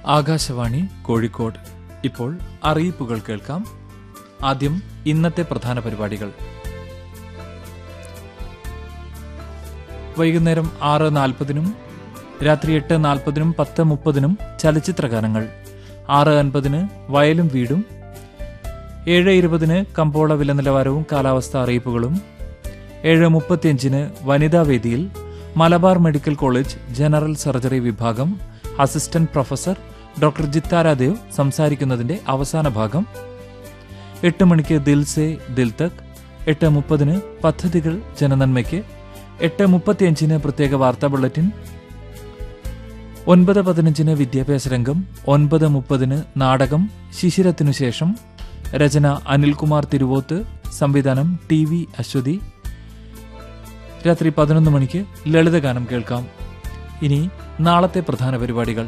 ആകാശവാണി കോഴിക്കോട് ഇപ്പോൾ അറിയിപ്പുകൾ കേൾക്കാം ആദ്യം ഇന്നത്തെ പ്രധാന പരിപാടികൾ വൈകുന്നേരം ആറ് നാൽപ്പതിനും രാത്രി എട്ട് നാൽപ്പതിനും പത്ത് മുപ്പതിനും ചലച്ചിത്ര ഗാനങ്ങൾ ആറ് അൻപതിന് വയലും വീടും ഏഴ് ഇരുപതിന് കമ്പോള വില നിലവാരവും കാലാവസ്ഥ അറിയിപ്പുകളും ഏഴ് മുപ്പത്തിയഞ്ചിന് വനിതാ വേദിയിൽ Malabar medical college general surgery വിഭാഗം അസിസ്റ്റന്റ് പ്രൊഫസർ ഡോക്ടർ ജിത്താരാദേവ് സംസാരിക്കുന്നതിന്റെ അവസാന ഭാഗം എട്ട് മണിക്ക് ദിൽസെ ദിൽതക് എട്ട് മുപ്പതിന് പദ്ധതികൾ ജനനന്മയ്ക്ക് എട്ട് മുപ്പത്തിയഞ്ചിന് പ്രത്യേക വാർത്താ ബുള്ളറ്റിൻ ഒൻപത് പതിനഞ്ചിന് വിദ്യാഭ്യാസ രംഗം ഒൻപത് മുപ്പതിന് നാടകം ശിശിരത്തിനു ശേഷം രചന അനിൽകുമാർ തിരുവോത്ത് സംവിധാനം ടി വി അശ്വതി രാത്രി പതിനൊന്ന് മണിക്ക് ലളിതഗാനം കേൾക്കാം ഇനി നാളത്തെ പ്രധാന പരിപാടികൾ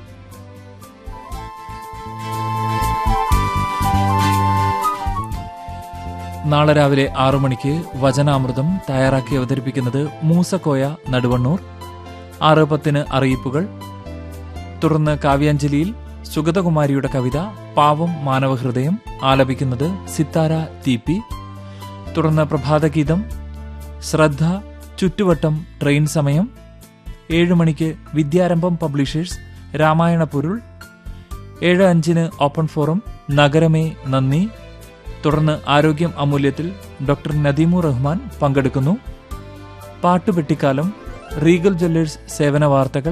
നാളെ രാവിലെ ആറു മണിക്ക് വചനാമൃതം തയ്യാറാക്കി അവതരിപ്പിക്കുന്നത് മൂസക്കോയ നടുവണ്ണൂർ ആറ് പത്തിന് അറിയിപ്പുകൾ തുടർന്ന് കാവ്യാഞ്ജലിയിൽ സുഗതകുമാരിയുടെ കവിത പാവം മാനവഹൃദയം ആലപിക്കുന്നത് സിത്താര ടി പി തുടർന്ന് പ്രഭാതഗീതം ശ്രദ്ധ ചുറ്റുവട്ടം ട്രെയിൻ സമയം ഏഴ് മണിക്ക് വിദ്യാരംഭം പബ്ലിഷേഴ്സ് രാമായണ പൊരുൾ ഏഴ് അഞ്ചിന് ഓപ്പൺ ഫോറം നഗരമേ നന്ദി തുടർന്ന് ആരോഗ്യം അമൂല്യത്തിൽ ഡോക്ടർ നദീമു റഹ്മാൻ പങ്കെടുക്കുന്നു പാട്ടുപെട്ടിക്കാലം റീഗൽ ജ്വല്ലേഴ്സ് സേവന വാർത്തകൾ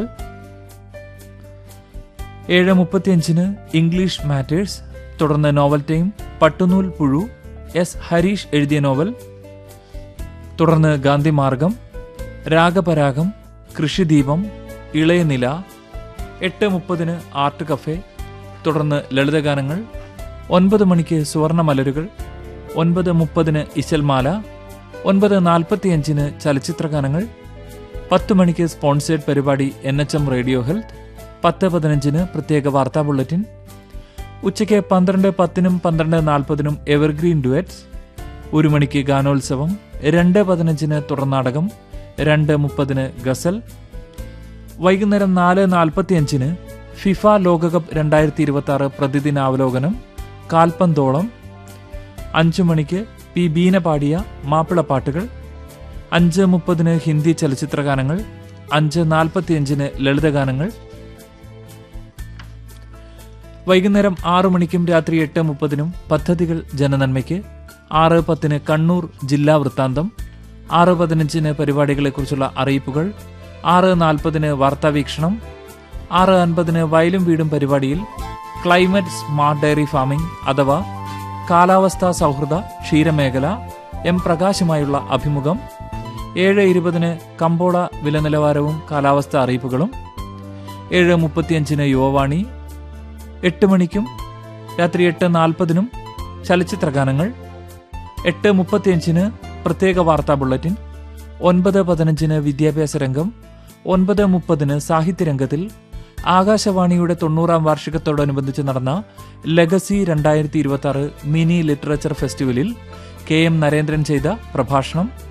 ഏഴ് മുപ്പത്തിയഞ്ചിന് ഇംഗ്ലീഷ് മാറ്റേഴ്സ് തുടർന്ന് നോവൽ ടൈം പട്ടുനൂൽ പുഴു എസ് ഹരീഷ് എഴുതിയ നോവൽ തുടർന്ന് ഗാന്ധിമാർഗം രാഗപരാഗം കൃഷിദീപം ഇളയനില എട്ട് മുപ്പതിന് ആർട്ട് കഫേ തുടർന്ന് ലളിതഗാനങ്ങൾ ഒൻപത് മണിക്ക് സുവർണ മലരുകൾ ഒൻപത് മുപ്പതിന് ഇശൽമാല ഒൻപത് നാൽപ്പത്തിയഞ്ചിന് ചലച്ചിത്രഗാനങ്ങൾ പത്ത് മണിക്ക് സ്പോൺസേഡ് പരിപാടി N H M radio health പത്ത് പതിനഞ്ചിന് പ്രത്യേക വാർത്താ ബുള്ളറ്റിൻ ഉച്ചയ്ക്ക് പന്ത്രണ്ട് പത്തിനും പന്ത്രണ്ട് നാൽപ്പതിനും എവർഗ്രീൻ ഡുവറ്റ്സ് ഒരു മണിക്ക് ഗാനോത്സവം രണ്ട് പതിനഞ്ചിന് തുടർനാടകം രണ്ട് മുപ്പതിന് ഗസൽ വൈകുന്നേരം നാല് നാൽപ്പത്തിയഞ്ചിന് ഫിഫ ലോകകപ്പ് രണ്ടായിരത്തി ഇരുപത്തി ആറ് പ്രതിദിനാവലോകനം കാൽപന്തോളം അഞ്ചു മണിക്ക് പി ബീന പാടിയ മാപ്പിളപ്പാട്ടുകൾ അഞ്ച് മുപ്പതിന് ഹിന്ദി ചലച്ചിത്രഗാനങ്ങൾ അഞ്ച് നാൽപ്പത്തിയഞ്ചിന് ലളിതഗാനങ്ങൾ വൈകുന്നേരം ആറു മണിക്കും രാത്രി എട്ട് മുപ്പതിനും പദ്ധതികൾ ജനനന്മയ്ക്ക് ആറ് പത്തിന് കണ്ണൂർ ജില്ലാ വൃത്താന്തം ആറ് പതിനഞ്ചിന് പരിപാടികളെക്കുറിച്ചുള്ള അറിയിപ്പുകൾ ആറ് നാൽപ്പതിന് വാർത്താവീക്ഷണം ആറ് അൻപതിന് വയലും വീടും പരിപാടിയിൽ ക്ലൈമറ്റ് സ്മാർട്ട് ഡയറി ഫാമിംഗ് അഥവാ കാലാവസ്ഥാ സൗഹൃദ ക്ഷീരമേഖല എം പ്രകാശുമായുള്ള അഭിമുഖം ഏഴ് ഇരുപതിന് കമ്പോള വില നിലവാരവും കാലാവസ്ഥ അറിയിപ്പുകളും ഏഴ് മുപ്പത്തിയഞ്ചിന് യുവവാണി എട്ട് മണിക്കും രാത്രി എട്ട് നാൽപ്പതിനും ചലച്ചിത്രഗാനങ്ങൾ എട്ട് മുപ്പത്തിയഞ്ചിന് പ്രത്യേക വാർത്താ ബുള്ളറ്റിൻ ഒൻപത് പതിനഞ്ചിന് വിദ്യാഭ്യാസ രംഗം ഒൻപത് മുപ്പതിന് സാഹിത്യരംഗത്തിൽ ആകാശവാണിയുടെ തൊണ്ണൂറാം വാർഷികത്തോടനുബന്ധിച്ച് നടന്ന ലെഗസി രണ്ടായിരത്തി ഇരുപത്തി ആറ് മിനി ലിറ്ററേച്ചർ ഫെസ്റ്റിവലിൽ കെ എം നരേന്ദ്രൻ ചെയ്ത പ്രഭാഷണം